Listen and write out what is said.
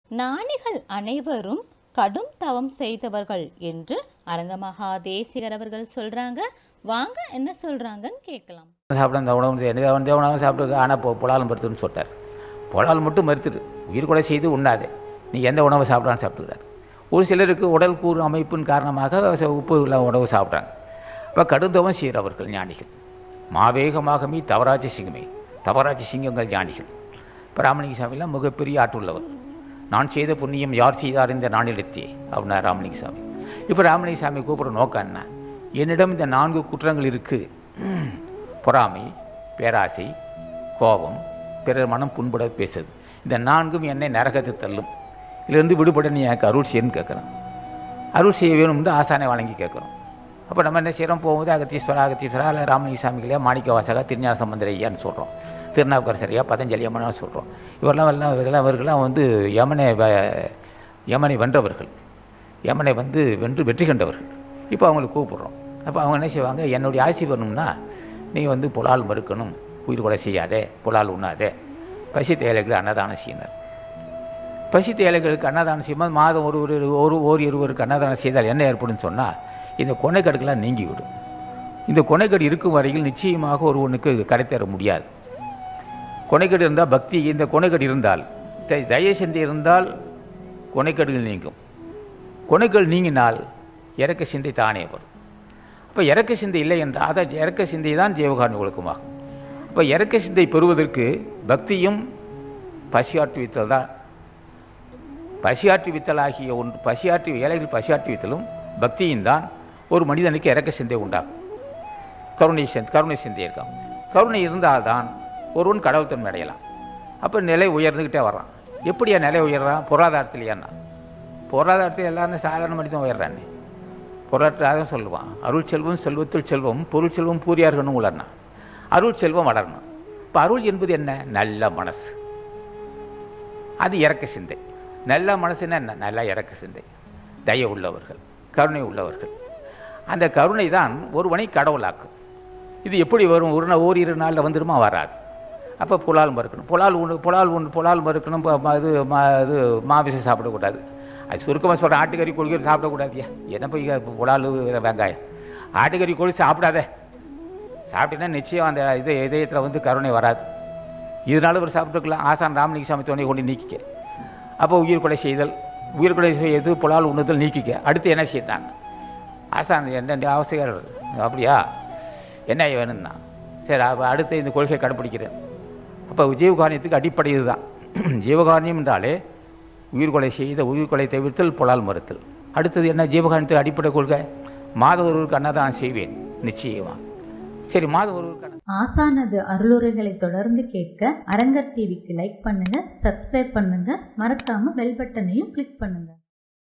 ஞானிகள் அனைவரும் கடும் தவம் செய்தவர்கள் என்று அரங்கமகா தேசிகர் அவர்கள் சொல்றாங்க வாங்க என்ன சொல்றாங்கன்னு கேட்கலாம் சாப்பிட அந்த உணவு எந்த எந்த உணவும் சாப்பிட்டு ஆனால் பொ புலால் மருத்துவம்னு சொல்லிட்டார் புலால் மட்டும் மறுத்துடு உயிர் கொலை செய்து உண்ணாதே நீ எந்த உணவை சாப்பிடான்னு சாப்பிட்டுக்கிறார் ஒரு சிலருக்கு உடல் கூறு அமைப்பின் காரணமாக ச- உப்பு இல்லாத உணவு சாப்பிட்றாங்க இப்போ கடுந்தவம் செய்கிறவர்கள் ஞானிகள் மாவேகமாகமே தவராஜ சிங்கமே தவராஜ சிங்கங்கள் ஞானிகள் இப்போ ராமலிங்க சாமிலாம் மிகப்பெரிய ஆற்றுள்ளவர் நான் செய்த புண்ணியம் யார் செய்தார் இந்த நானிலத்தே அப்படின்னா ராமலிங்க சாமி இப்போ ராமலிங்க சாமி கூப்பிட நோக்கம் என்ன என்னிடம் இந்த நான்கு குற்றங்கள் இருக்குது பொறாமை பேராசை கோபம் பிறர் மனம் புண்பட பேசுது இந்த நான்கும் என்னை நரகத்தை தள்ளும் இதிலிருந்து விடுபட நீ எனக்கு அருள் செய்யன்னு கேட்குறேன் அருள் செய்ய வேணும்னு ஆசானை வழங்கி கேட்குறோம் அப்போ நம்ம என்ன செய்கிறோம் போகும்போது அகத்தீஸ்வரா அகத்தீஸ்வரா இல்லை ராமலிங்க சாமிகளையா மாணிக்க வாசகா திருஞான சம்பந்தர் ஐயான்னு சொல்கிறோம் திருநாவுக்கரசரையா பதஞ்சலி அம்மனான்னு சொல்கிறோம் இவரெல்லாம் எல்லாம் இதெல்லாம் இவர்கள்லாம் வந்து யமனை வ- யமனை வென்றவர்கள் யமனை வந்து வென்று வெற்றி கண்டவர்கள் இப்போ அவங்களை கூப்பிடுறோம் அப்போ அவங்க என்ன செய்வாங்க என்னுடைய ஆட்சி வரணும்னா நீ வந்து புலால் மறுக்கணும் உயிர் கொலை செய்யாதே புலால் உண்ணாதே பசி தேலைகள் அன்னதானம் செய்யினர் பசி தேலைகளுக்கு அன்னதானம் செய்யும்போது மாதம் ஒரு ஒரு ஒரு ஓர் இருவருக்கு அன்னதானம் செய்தால் என்ன ஏற்படும்னு சொன்னால் இந்த கொனைக்கடுக்கெல்லாம் நீங்கிவிடும் இந்த கொனைக்கடு இருக்கும் வரையில் நிச்சயமாக ஒருவனுக்கு கடை தர முடியாது கொனைக்கடு இருந்தால் பக்தி இந்த கொனைக்கடு இருந்தால் த- தயை சிந்தை இருந்தால் கொனைக்கடுகள் நீங்கும் கொனைக்கல் நீங்கினால் இறக்க சிந்தை தானே வரும் அப்போ இறக்க சிந்தை இல்லை என்றால் அதை இறக்க சிந்தை தான் ஜீவகாரணி ஒழுக்கமாகும் அப்போ இறக்க சிந்தை பெறுவதற்கு பக்தியும் பசியாற்றுவித்தல் தான் பசியாற்றுவித்தல் ஆகிய ஒன்று பசியாற்றி ஏழைகள் பசியாற்றுவித்தலும் பக்தியும் தான் ஒரு மனிதனுக்கு இறக்க சிந்தை உண்டாகும் கருணை சிந்தை கருணை சிந்தை இருக்கும் கருணை இருந்தால்தான் ஒருவன் கடவுள் தன்மை அடையலாம் அப்போ நிலை உயர்ந்துக்கிட்டே வர்றான் எப்படியா நிலை உயர்றான் பொருளாதாரத்திலேயான்னா பொருளாதாரத்தில் எல்லாரும் சாதாரண மனிதன் உயர்றானே பொருளாதாரம் சொல்லுவான் அருள் செல்வம் செல்வத்துள் செல்வம் பொருள் செல்வம் பூரியார்கள்னு உளர்னா அருள் செல்வம் வளரணும் இப்போ அருள் என்பது என்ன நல்ல மனசு அது இறக்க சிந்தை நல்ல மனசுன்னா என்ன நல்ல இறக்க சிந்தை தய உள்ளவர்கள் கருணை உள்ளவர்கள் அந்த கருணை தான் ஒருவனை கடவுளாக்கும் இது எப்படி வரும் ஒரு நாள் ஓரிரு நாளில் வந்துடுமா வராது அப்போ புலால் மறுக்கணும் புலால் உண்டு புலால் உண்டு புலால் மறுக்கணும் ப- ம- இது மா இது மாமிசம் சாப்பிடக்கூடாது அது சுருக்கமாக சொல்கிறேன் ஆட்டுக்கறி கொள்கை சாப்பிடக்கூடாதியா என்ன போய் இங்க புலால் வெங்காயம் ஆட்டுக்கறி கோழி சாப்பிடாதே சாப்பிட்டீங்கன்னா நிச்சயம் அந்த இது இதயத்தில் வந்து கருணை வராது இதனால ஒரு சாப்பிட்டுக்கலாம் ஆசான் ராமலிங்க சாமி துணையை கொண்டு நீக்கிக்க அப்போ உயிர் கொலை செய்தல் உயிர் கொலை செய்து புலால் உண்ணுதல் நீக்கிக்க அடுத்து என்ன செய்தாங்க ஆசான் என்ன அவசியம் அப்படியா என்ன வேணும்னா சரி அப்போ அடுத்து இந்த கொள்கையை கடைப்பிடிக்கிறேன் அப்போ ஜீவகாரியத்துக்கு அடிப்படை இதுதான் ஜீவகாரியம் என்றாலே உயிர் கொலை செய்த உயிர் கொலை தவிர்த்தல் புலால் மறுத்தல் அடுத்தது என்ன ஜீவகாரியத்துக்கு அடிப்படை கொள்கை மாத ஒருவருக்கு அன்னதானம் செய்வேன் நிச்சயமா சரி மாத ஒருவருக்கு அன்ன- ஆசானது அருளுரைகளை தொடர்ந்து கேட்க அரங்கர் டிவிக்கு லைக் பண்ணுங்க சப்ஸ்கிரைப் பண்ணுங்க மறக்காம பெல் பட்டனையும் கிளிக் பண்ணுங்க